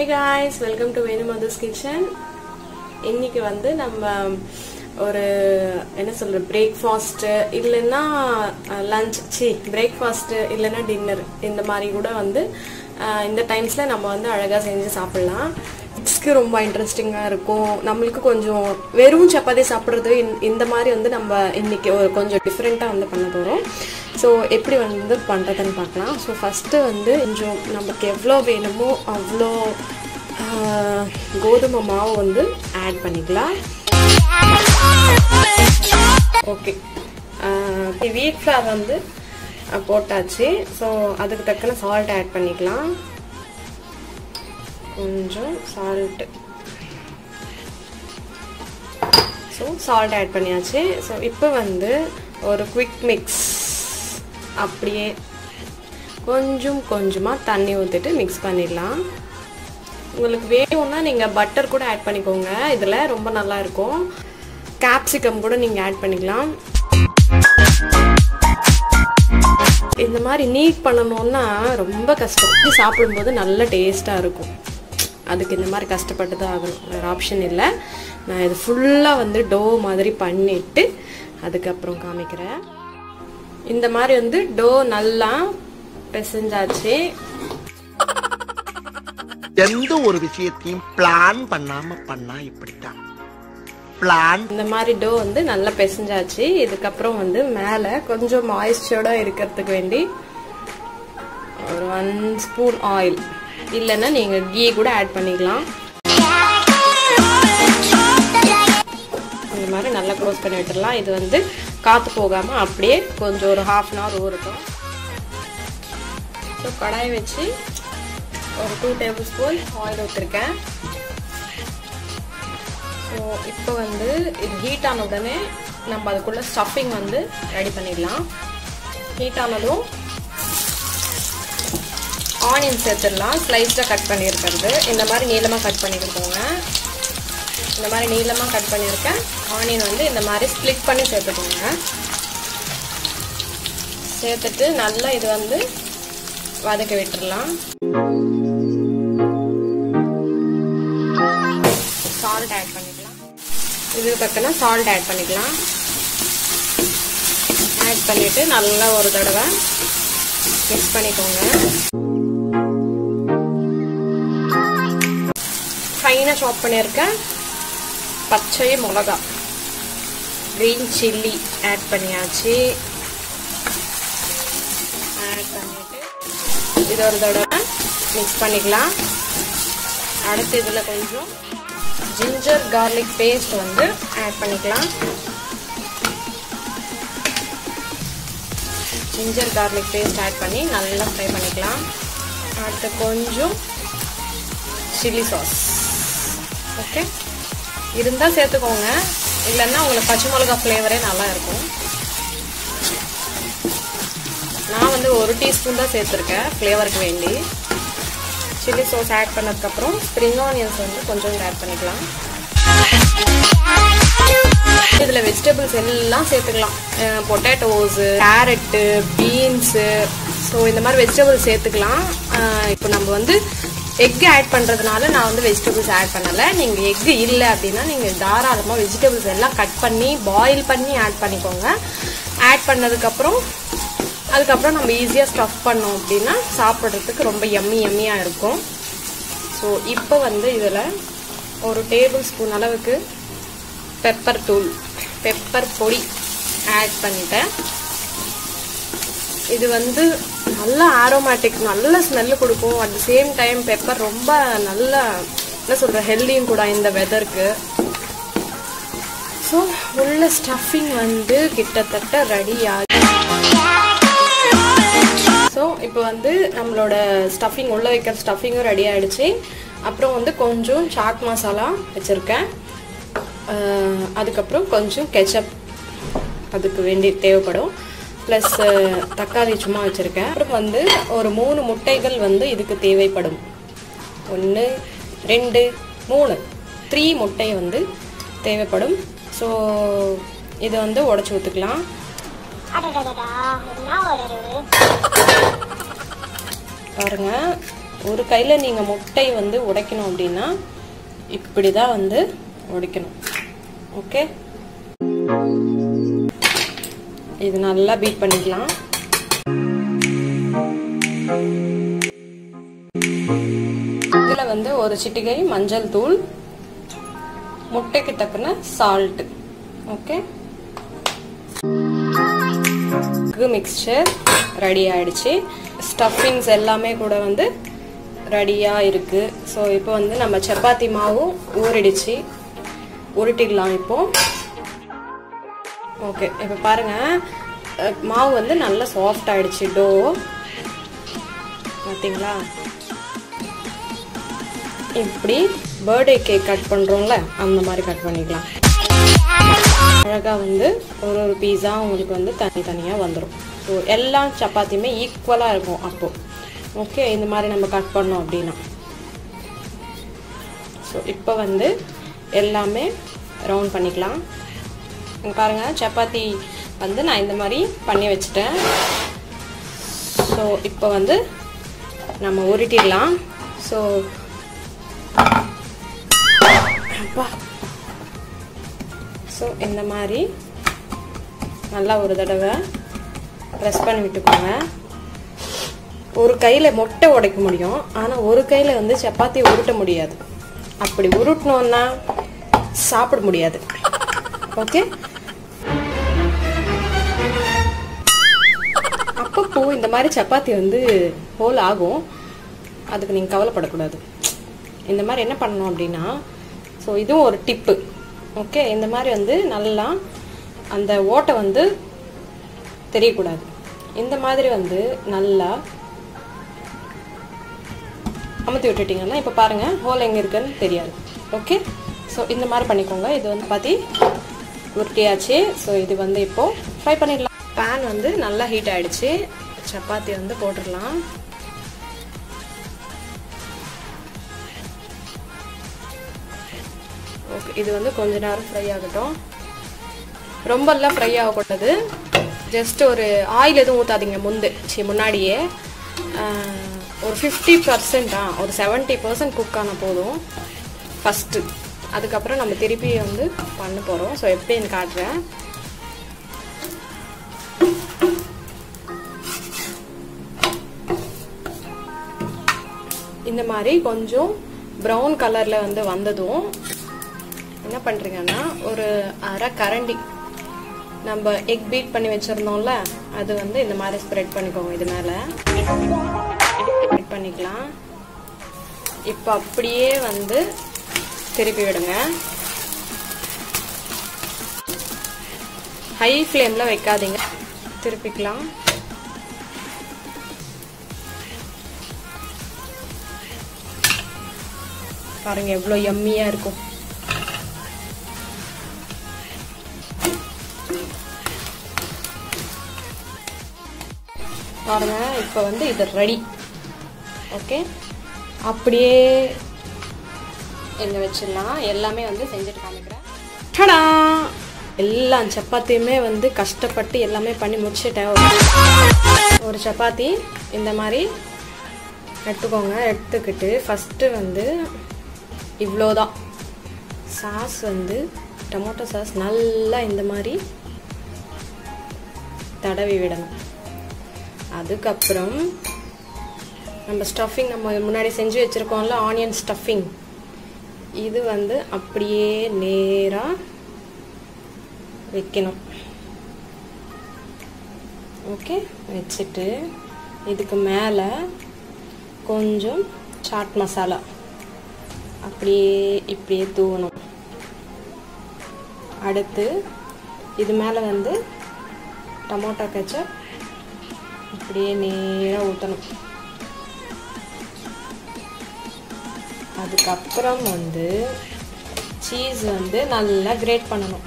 guys welcome to Venu Madhu's kitchen இன்னைக்கு வந்து நம்ம ஒரு என்ன சொல்ற பிரேக்ஃபாஸ்ட் இல்லைன்னா லஞ்ச் சி பிரேக்ஃபாஸ்ட் இல்லைன்னா டின்னர் இந்த மாதிரி கூட வந்து அஹ், இந்த டைம்ஸ்ல நம்ம வந்து அழகா செஞ்சு சாப்பிடலாம் கிட்ஸ்க்கு ரொம்ப இன்ட்ரெஸ்டிங்காக இருக்கும் நம்மளுக்கு கொஞ்சம் வெறும் சப்பாத்தி சாப்பிட்றது இந்த- இந்த மாதிரி வந்து நம்ம இன்னைக்கு ஒரு கொஞ்சம் டிஃப்ரெண்ட்டாக வந்து பண்ண போகிறோம் ஸோ எப்படி வந்து பண்ணுறதுன்னு பார்க்கலாம் ஸோ ஃபஸ்ட்டு வந்து கொஞ்சம் நமக்கு எவ்வளோ வேணுமோ அவ்வளோ ஆஹ், கோதுமை மாவு வந்து ஆட் பண்ணிக்கலாம் ஓகே வீட் ஃப்ளார் வந்து அஹ், போட்டாச்சு ஸோ அதுக்கு தக்கன சால்ட் ஆட் பண்ணிக்கலாம் கொஞ்சம் சால்ட்டு ஸோ சால்ட் ஆட் பண்ணியாச்சு ஸோ இப்போ வந்து ஒரு குவிக் மிக்ஸ் அப்படியே கொஞ்சம் கொஞ்சமாக தண்ணி ஊற்றிட்டு மிக்ஸ் பண்ணிடலாம் உங்களுக்கு வேணும்னா நீங்கள் பட்டர் கூட ஆட் பண்ணிக்கோங்க இதில் ரொம்ப நல்லா இருக்கும் கேப்சிகம் கூட நீங்கள் ஆட் பண்ணிக்கலாம் இந்த மாதிரி நீட் பண்ணணும்னா ரொம்ப கஷ்டம் இது சாப்பிடும்போது நல்ல டேஸ்ட்டாக இருக்கும் அதுக்கு இந்த மாதிரி கஷ்டப்பட்டு தான் ஆகணும் வேறு ஆப்ஷன் இல்லை நான் இது ஃபுல்லாக வந்து டோ மாதிரி பண்ணிட்டு அதுக்கப்புறம் காமிக்கிறேன் இந்த மாதிரி வந்து டோ நல்லா பிசைஞ்சாச்சு எந்த ஒரு விஷயத்தையும் பிளான் பண்ணாம பண்ணா இப்படித்தான் பிளான் இந்த மாதிரி டோ வந்து நல்லா பிசைஞ்சாச்சு இதுக்கப்புறம் வந்து மேலே கொஞ்சம் மாய்ஸ்சரோட இருக்கிறதுக்கு வேண்டி ஒரு ஒன் ஸ்பூன் ஆயில் இல்லைன்னா நீங்கள் கீ கூட ஆட் பண்ணிக்கலாம் இந்த மாதிரி நல்லா க்ளோஸ் பண்ணி விட்டுடலாம் இது வந்து காற்று போகாமல் அப்படியே கொஞ்சம் ஒரு ஹாஃப் அன் ஹவர் ஊறட்டும் ஸோ கடாய் வச்சு ஒரு டூ டேபிள் ஸ்பூன் ஆயில் ஊற்றிருக்கேன் ஸோ இப்போ வந்து இது ஹீட் ஆன உடனே நம்ம அதுக்குள்ள ஸ்டஃபிங் வந்து ரெடி பண்ணிடலாம் ஹீட் ஆனதும் ஆனியன் சேர்த்துடலாம் ஸ்லைஸ்டாக கட் பண்ணியிருக்கிறது இந்த மாதிரி நீளமாக கட் பண்ணியிருக்கோங்க இந்த மாதிரி நீளமாக கட் பண்ணியிருக்கேன் ஆனியன் வந்து இந்த மாதிரி ஸ்ப்ளிட் பண்ணி சேர்த்துக்கோங்க சேர்த்துட்டு நல்லா இது வந்து வதக்க விட்டுடலாம் சால்ட் ஆட் பண்ணிக்கலாம் இதுக்கு தக்கன சால்ட் ஆட் பண்ணிக்கலாம் ஆட் பண்ணிட்டு நல்லா ஒரு தடவை மிக்ஸ் பண்ணிக்கோங்க ஃபைனாக சாப் பண்ணியிருக்கேன் பச்சை மிளகா க்ரீன் சில்லி ஆட் பண்ணியாச்சு ஆட் பண்ணிட்டு இது ஒரு தடவை மிக்ஸ் பண்ணிக்கலாம் அடுத்து இதில் கொஞ்சம் ஜிஞ்சர் கார்லிக் பேஸ்ட் வந்து ஆட் பண்ணிக்கலாம் ஜிஞ்சர் கார்லிக் பேஸ்ட் ஆட் பண்ணி நல்லா ஃப்ரை பண்ணிக்கலாம் அடுத்து கொஞ்சம் சில்லி சாஸ் ஓகே இருந்தால் சேர்த்துக்கோங்க இல்லைன்னா உங்களுக்கு பச்சை மிளகா ஃப்ளேவரே நல்லா இருக்கும் நான் வந்து ஒரு டீஸ்பூன் தான் சேர்த்துருக்கேன் ஃப்ளேவருக்கு வேண்டி சில்லி சாஸ் ஆட் பண்ணதுக்கப்புறம் ஸ்ப்ரிங் ஆனியன்ஸ் வந்து கொஞ்சம் ஆட் பண்ணிக்கலாம் இதில் வெஜிடபிள்ஸ் எல்லாம் சேர்த்துக்கலாம் பொட்டேட்டோஸு கேரட்டு பீன்ஸு ஸோ இந்த மாதிரி வெஜிடபிள்ஸ் சேர்த்துக்கலாம் இப்போ நம்ம வந்து எக் ஆட் பண்ணுறதுனால நான் வந்து வெஜிடபிள்ஸ் ஆட் பண்ணலை நீங்கள் எக் இல்லை அப்படின்னா நீங்கள் தாராளமாக வெஜிடபிள்ஸ் எல்லாம் கட் பண்ணி பாயில் பண்ணி ஆட் பண்ணிக்கோங்க ஆட் பண்ணதுக்கப்புறம் அதுக்கப்புறம் நம்ம ஈஸியாக ஸ்டஃப் பண்ணோம் அப்படின்னா சாப்பிட்றதுக்கு ரொம்ப எம்மி எம்மியாக இருக்கும் ஸோ இப்போ வந்து இதில் ஒரு டேபிள் ஸ்பூன் அளவுக்கு பெப்பர் தூள் பெப்பர் பொடி ஆட் பண்ணிட்டேன் இது வந்து நல்ல ஆரோமேட்டிக் நல்ல ஸ்மெல்லு கொடுக்கும் at the same time pepper ரொம்ப நல்ல என்ன சொல்கிற ஹெல்தியும் கூட இந்த வெதருக்கு ஸோ உள்ள ஸ்டஃபிங் வந்து கிட்டத்தட்ட ரெடி ஆகி ஸோ இப்போ வந்து நம்மளோட ஸ்டஃபிங் உள்ளே வைக்கிற ஸ்டஃபிங்கும் ரெடி ஆகிடுச்சு அப்புறம் வந்து கொஞ்சம் சாட் மசாலா வச்சுருக்கேன் அதுக்கப்புறம் கொஞ்சம் கெச்சப் அதுக்கு வேண்டி தேவைப்படும் ப்ளஸ் தக்காளி சும்மா வச்சுருக்கேன் அப்புறம் வந்து ஒரு மூணு முட்டைகள் வந்து இதுக்கு தேவைப்படும் ஒன்று ரெண்டு மூணு த்ரீ முட்டை வந்து தேவைப்படும் ஸோ இதை வந்து உடச்சி ஊற்றுக்கலாம் அடடடடா, என்ன ஒரு பாருங்க ஒரு கையில் நீங்கள் முட்டை வந்து உடைக்கணும் அப்படின்னா இப்படி தான் வந்து உடைக்கணும் ஓகே இது நல்லா பீட் பண்ணிக்கலாம் இதில் வந்து ஒரு சிட்டிகை மஞ்சள் தூள் முட்டைக்கு தக்கன சால்ட் ஓகே மிக்சர் ரெடி ஆயிடுச்சு ஸ்டஃபிங்ஸ் எல்லாமே கூட வந்து ரெடியாக இருக்கு ஸோ இப்போ வந்து நம்ம சப்பாத்தி மாவும் ஊறிடுச்சு உருட்டிடலாம் இப்போ ஓகே இப்போ பாருங்க அஹ், மாவு வந்து நல்லா சாஃப்ட் ஆயிடுச்சு டோ பார்த்தீங்களா இப்படி பர்த்டே கேக் கட் பண்ணுறோம்ல அந்த மாதிரி கட் பண்ணிக்கலாம் அழகாக வந்து ஒரு ஒரு பீஸா உங்களுக்கு வந்து தனித்தனியாக வந்துடும் ஸோ எல்லா சப்பாத்தியுமே ஈக்குவலாக இருக்கும் அப்போது ஓகே இந்த மாதிரி நம்ம கட் பண்ணோம் அப்படின்னா ஸோ இப்போ வந்து எல்லாமே ரவுண்ட் பண்ணிக்கலாம் இங்க பாருங்க சப்பாத்தி வந்து நான் இந்த மாதிரி பண்ணி வச்சுட்டேன் ஸோ இப்போ வந்து நம்ம உருட்டிடலாம் ஸோ அப்பா ஸோ இந்த மாதிரி நல்லா ஒரு தடவை ப்ரெஸ் பண்ணி விட்டுக்கோங்க ஒரு கையில் மொட்டை உடைக்க முடியும் ஆனால் ஒரு கையில் வந்து சப்பாத்தி உருட்ட முடியாது அப்படி உருட்டினோன்னா சாப்பிட முடியாது ஓகே அப்பப்போ இந்த மாதிரி சப்பாத்தி வந்து ஹோல் ஆகும் அதுக்கு நீங்கள் கவலைப்படக்கூடாது இந்த மாதிரி என்ன பண்ணணும் அப்படின்னா ஸோ இதுவும் ஒரு டிப்பு ஓகே இந்த மாதிரி வந்து நல்லா அந்த ஓட்டை வந்து தெரியக்கூடாது இந்த மாதிரி வந்து நல்லா அமுத்தி விட்டுட்டிங்கன்னா இப்போ பாருங்கள் ஹோல் எங்கே இருக்குன்னு தெரியாது ஓகே ஸோ இந்த மாதிரி பண்ணிக்கோங்க இது வந்து பார்த்தி உருட்டியாச்சு ஸோ இது வந்து இப்போது ஃப்ரை பண்ணிடலாம் பேன் வந்து நல்லா ஹீட் ஆயிடுச்சு சப்பாத்தி வந்து போட்டுடலாம் ஓகே இது வந்து கொஞ்ச நேரம் ஃப்ரை ஆகட்டும் ரொம்பலாம் ஃப்ரை ஆகக்கூடாது ஜஸ்ட் ஒரு ஆயில் எதுவும் ஊற்றாதீங்க முந்து சி முன்னாடியே ஆஹ், ஒரு ஃபிஃப்டி பர்சன்டா ஒரு செவன்ட்டி பர்சன்ட் குக் ஆன போதும் ஃபஸ்ட்டு அதுக்கப்புறம் நம்ம திருப்பி வந்து பண்ண போகிறோம் ஸோ எப்படின்னு காட்டுறேன் இந்த மாதிரி கொஞ்சம் ப்ரௌன் கலரில் வந்து வந்ததும் என்ன பண்ணுறீங்கன்னா ஒரு அரை கரண்டி நம்ம எக் பீட் பண்ணி வச்சுருந்தோம்ல அது வந்து இந்த மாதிரி ஸ்ப்ரெட் பண்ணிக்கோங்க இது மேலே ஸ்ப்ரெட் பண்ணிக்கலாம் இப்போ அப்படியே வந்து திருப்பி விடுங்க ஹை ஃப்ளேமில் வைக்காதீங்க திருப்பிக்கலாம் பாருங்க எவ்வளோ எம்மியாக இருக்கும் பாருங்க இப்போ வந்து இது ரெடி ஓகே அப்படியே எங்க வச்சிடலாம் எல்லாமே வந்து செஞ்சுட்டு காமிக்கிறேன் டடா எல்லா சப்பாத்தியுமே வந்து கஷ்டப்பட்டு எல்லாமே பண்ணி முடிச்சிட்டேன் ஒரு சப்பாத்தி இந்த மாதிரி எடுத்துக்கோங்க எடுத்துக்கிட்டு ஃபஸ்ட்டு வந்து இவ்வளோதான் சாஸ் வந்து டொமேட்டோ சாஸ் நல்லா இந்த மாதிரி தடவி விடணும் அதுக்கப்புறம் நம்ம ஸ்டஃபிங் நம்ம முன்னாடி செஞ்சு வச்சுருக்கோம்ல ஆனியன் ஸ்டஃபிங் இது வந்து அப்படியே நேராக வைக்கணும் ஓகே வச்சுட்டு இதுக்கு மேலே கொஞ்சம் சாட் மசாலா அப்படியே இப்படியே தூவணும் அடுத்து இது மேலே வந்து டொமேட்டோ கெச்சப் அப்படியே நேராக ஊற்றணும் அதுக்கப்புறம் வந்து சீஸ் வந்து நல்லா கிரேட் பண்ணணும்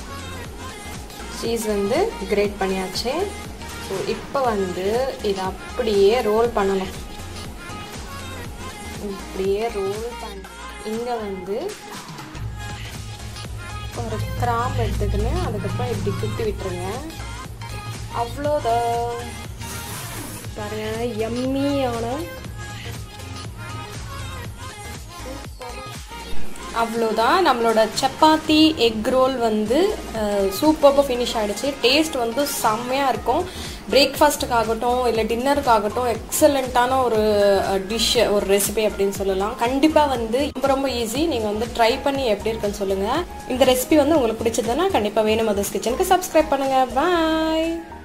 சீஸ் வந்து கிரேட் பண்ணியாச்சு ஸோ இப்போ வந்து இதை அப்படியே ரோல் பண்ணணும் இப்படியே ரோல் பண்ணி இங்கே வந்து ஒரு கிராம்பு எடுத்துக்கின்னு அதுக்கப்புறம் இப்படி குத்தி விட்டுருங்க அவ்வளோதான் பாருங்க எம்மியான அவ்வளோதான் நம்மளோட சப்பாத்தி எக் ரோல் வந்து சூப்பராக ஃபினிஷ் ஆகிடுச்சு டேஸ்ட் வந்து செம்மையாக இருக்கும் பிரேக்ஃபாஸ்ட்டுக்காகட்டும் இல்லை டின்னருக்காகட்டும் எக்ஸலண்ட்டான ஒரு டிஷ் ஒரு ரெசிபி அப்படின்னு சொல்லலாம் கண்டிப்பாக வந்து ரொம்ப ரொம்ப ஈஸி நீங்கள் வந்து ட்ரை பண்ணி எப்படி இருக்குன்னு சொல்லுங்கள் இந்த ரெசிபி வந்து உங்களுக்கு பிடிச்சதுன்னா கண்டிப்பாக வேணும் மதர்ஸ் கிச்சனுக்கு சப்ஸ்கிரைப் பண்ணுங்கள் பாய்